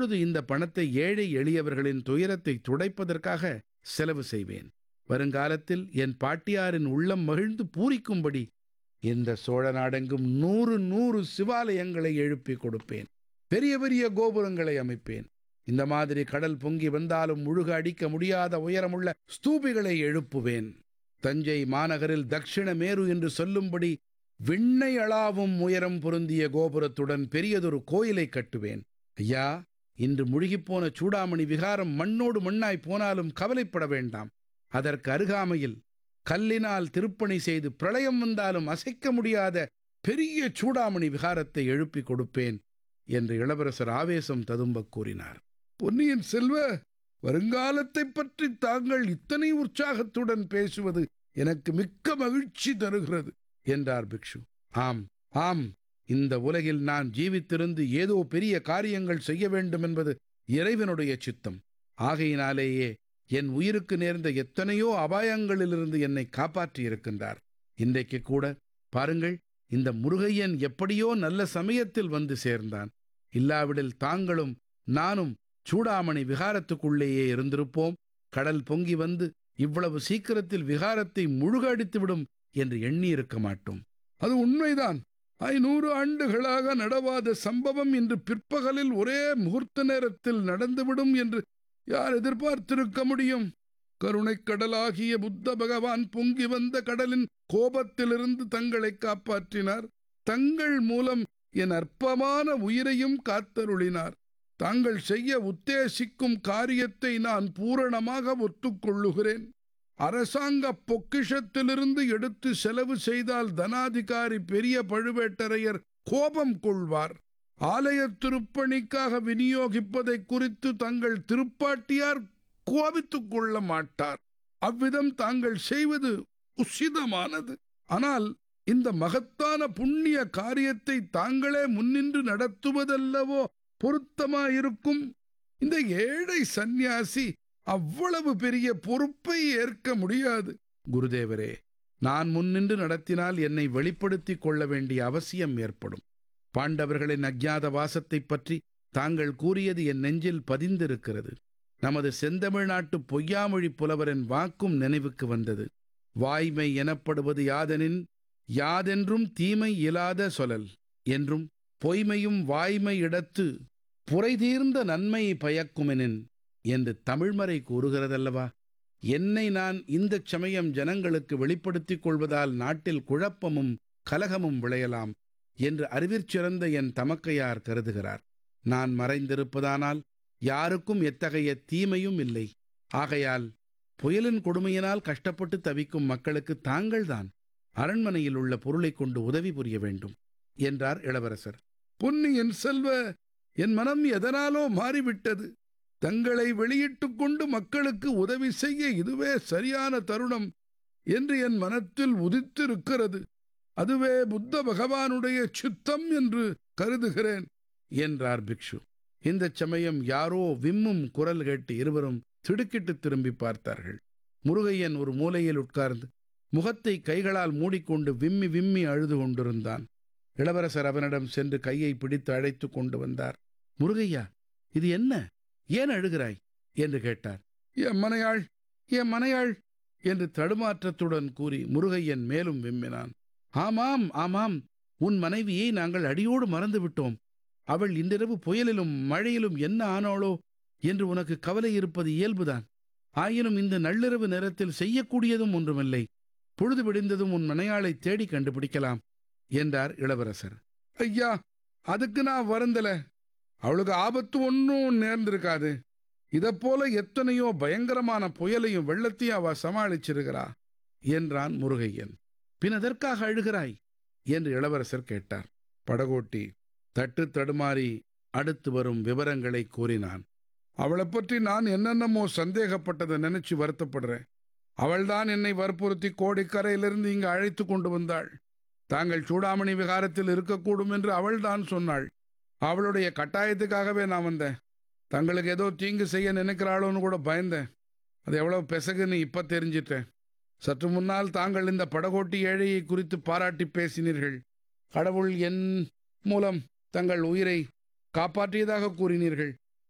இப்பொழுது இந்த பணத்தை ஏழை எளியவர்களின் துயரத்தை துடைப்பதற்காக செலவு செய்வேன் வருங்காலத்தில் என் பாட்டியாரின் உள்ளம் மகிழ்ந்து பூரிக்கும்படி இந்த சோழ நாடெங்கும் நூறு நூறு சிவாலயங்களை எழுப்பி கொடுப்பேன் பெரிய பெரிய கோபுரங்களை அமைப்பேன் இந்த மாதிரி கடல் பொங்கி வந்தாலும் முழுக அடிக்க முடியாத உயரமுள்ள ஸ்தூபிகளை எழுப்புவேன் தஞ்சை மாநகரில் தக்ஷிண மேரு என்று சொல்லும்படி விண்ணை அளாவும் உயரம் பொருந்திய கோபுரத்துடன் பெரியதொரு கோயிலை கட்டுவேன் ஐயா இன்று முழுகிப்போன சூடாமணி விகாரம் மண்ணோடு மண்ணாய் போனாலும் கவலைப்பட வேண்டாம் அதற்கு அருகாமையில் கல்லினால் திருப்பணி செய்து பிரளயம் வந்தாலும் அசைக்க முடியாத பெரிய சூடாமணி விகாரத்தை எழுப்பிக் கொடுப்பேன் என்று இளவரசர் ஆவேசம் ததும்பக் கூறினார் பொன்னியின் செல்வ வருங்காலத்தைப் பற்றி தாங்கள் இத்தனை உற்சாகத்துடன் பேசுவது எனக்கு மிக்க மகிழ்ச்சி தருகிறது என்றார் பிக்ஷு ஆம் ஆம் இந்த உலகில் நான் ஜீவித்திருந்து ஏதோ பெரிய காரியங்கள் செய்ய வேண்டும் என்பது இறைவனுடைய சித்தம் ஆகையினாலேயே என் உயிருக்கு நேர்ந்த எத்தனையோ அபாயங்களிலிருந்து என்னை காப்பாற்றியிருக்கின்றார் இன்றைக்கு கூட பாருங்கள் இந்த முருகையன் எப்படியோ நல்ல சமயத்தில் வந்து சேர்ந்தான் இல்லாவிடில் தாங்களும் நானும் சூடாமணி விகாரத்துக்குள்ளேயே இருந்திருப்போம் கடல் பொங்கி வந்து இவ்வளவு சீக்கிரத்தில் விகாரத்தை முழுக அடித்துவிடும் என்று எண்ணியிருக்க மாட்டோம் அது உண்மைதான் ஐநூறு ஆண்டுகளாக நடவாத சம்பவம் இன்று பிற்பகலில் ஒரே முகூர்த்த நேரத்தில் நடந்துவிடும் என்று யார் எதிர்பார்த்திருக்க முடியும் கருணைக் கடலாகிய புத்த பகவான் பொங்கி வந்த கடலின் கோபத்திலிருந்து தங்களை காப்பாற்றினார் தங்கள் மூலம் என் அற்பமான உயிரையும் காத்தருளினார் தாங்கள் செய்ய உத்தேசிக்கும் காரியத்தை நான் பூரணமாக ஒத்துக்கொள்ளுகிறேன் அரசாங்க பொக்கிஷத்திலிருந்து எடுத்து செலவு செய்தால் தனாதிகாரி பெரிய பழுவேட்டரையர் கோபம் கொள்வார் ஆலய திருப்பணிக்காக விநியோகிப்பதை குறித்து தங்கள் திருப்பாட்டியார் கோபித்துக் கொள்ள மாட்டார் அவ்விதம் தாங்கள் செய்வது உசிதமானது ஆனால் இந்த மகத்தான புண்ணிய காரியத்தை தாங்களே முன்னின்று நடத்துவதல்லவோ பொருத்தமாயிருக்கும் இந்த ஏழை சந்நியாசி அவ்வளவு பெரிய பொறுப்பை ஏற்க முடியாது குருதேவரே நான் முன்னின்று நடத்தினால் என்னை வெளிப்படுத்திக் கொள்ள வேண்டிய அவசியம் ஏற்படும் பாண்டவர்களின் அஜ்ஞாத வாசத்தைப் பற்றி தாங்கள் கூறியது என் நெஞ்சில் பதிந்திருக்கிறது நமது செந்தமிழ் நாட்டு பொய்யாமொழி புலவரின் வாக்கும் நினைவுக்கு வந்தது வாய்மை எனப்படுவது யாதெனின் யாதென்றும் தீமை இலாத சொலல் என்றும் பொய்மையும் வாய்மை இடத்து புரைதீர்ந்த நன்மை பயக்குமெனின் என்று தமிழ்மறை கூறுகிறதல்லவா என்னை நான் இந்தச் சமயம் ஜனங்களுக்கு வெளிப்படுத்திக் கொள்வதால் நாட்டில் குழப்பமும் கலகமும் விளையலாம் என்று அறிவிற்சிறந்த என் தமக்கையார் கருதுகிறார் நான் மறைந்திருப்பதானால் யாருக்கும் எத்தகைய தீமையும் இல்லை ஆகையால் புயலின் கொடுமையினால் கஷ்டப்பட்டு தவிக்கும் மக்களுக்கு தாங்கள்தான் அரண்மனையில் உள்ள பொருளைக் கொண்டு உதவி புரிய வேண்டும் என்றார் இளவரசர் பொன்னியின் செல்வ என் மனம் எதனாலோ மாறிவிட்டது தங்களை வெளியிட்டுக் கொண்டு மக்களுக்கு உதவி செய்ய இதுவே சரியான தருணம் என்று என் மனத்தில் உதித்திருக்கிறது அதுவே புத்த பகவானுடைய சித்தம் என்று கருதுகிறேன் என்றார் பிக்ஷு இந்த சமயம் யாரோ விம்மும் குரல் கேட்டு இருவரும் திடுக்கிட்டு திரும்பி பார்த்தார்கள் முருகையன் ஒரு மூலையில் உட்கார்ந்து முகத்தை கைகளால் மூடிக்கொண்டு விம்மி விம்மி அழுது கொண்டிருந்தான் இளவரசர் அவனிடம் சென்று கையை பிடித்து அழைத்து கொண்டு வந்தார் முருகையா இது என்ன ஏன் அழுகிறாய் என்று கேட்டார் என் மனையாள் என் மனையாள் என்று தடுமாற்றத்துடன் கூறி முருகையன் மேலும் விம்மினான் ஆமாம் ஆமாம் உன் மனைவியை நாங்கள் அடியோடு மறந்து விட்டோம் அவள் இன்றிரவு புயலிலும் மழையிலும் என்ன ஆனாளோ என்று உனக்கு கவலை இருப்பது இயல்புதான் ஆயினும் இந்த நள்ளிரவு நேரத்தில் செய்யக்கூடியதும் ஒன்றுமில்லை பொழுது விடிந்ததும் உன் மனையாளை தேடி கண்டுபிடிக்கலாம் என்றார் இளவரசர் ஐயா அதுக்கு நான் வருந்தல அவளுக்கு ஆபத்து ஒன்றும் நேர்ந்திருக்காது இதைப் போல எத்தனையோ பயங்கரமான புயலையும் வெள்ளத்தையும் அவ சமாளிச்சிருக்கிறா என்றான் முருகையன் பின் அதற்காக அழுகிறாய் என்று இளவரசர் கேட்டார் படகோட்டி தட்டு தடுமாறி அடுத்து வரும் விவரங்களை கூறினான் அவளை பற்றி நான் என்னென்னமோ சந்தேகப்பட்டதை நினைச்சு வருத்தப்படுறேன் அவள்தான் என்னை வற்புறுத்தி கோடிக்கரையிலிருந்து இங்கு அழைத்து கொண்டு வந்தாள் தாங்கள் சூடாமணி விகாரத்தில் இருக்கக்கூடும் என்று அவள்தான் சொன்னாள் அவளுடைய கட்டாயத்துக்காகவே நான் வந்தேன் தங்களுக்கு ஏதோ தீங்கு செய்ய நினைக்கிறாளோன்னு கூட பயந்தேன் அது எவ்வளவு பெசகுன்னு இப்ப தெரிஞ்சிட்டேன் சற்று முன்னால் தாங்கள் இந்த படகோட்டி ஏழையை குறித்து பாராட்டி பேசினீர்கள் கடவுள் என் மூலம் தங்கள் உயிரை காப்பாற்றியதாக கூறினீர்கள்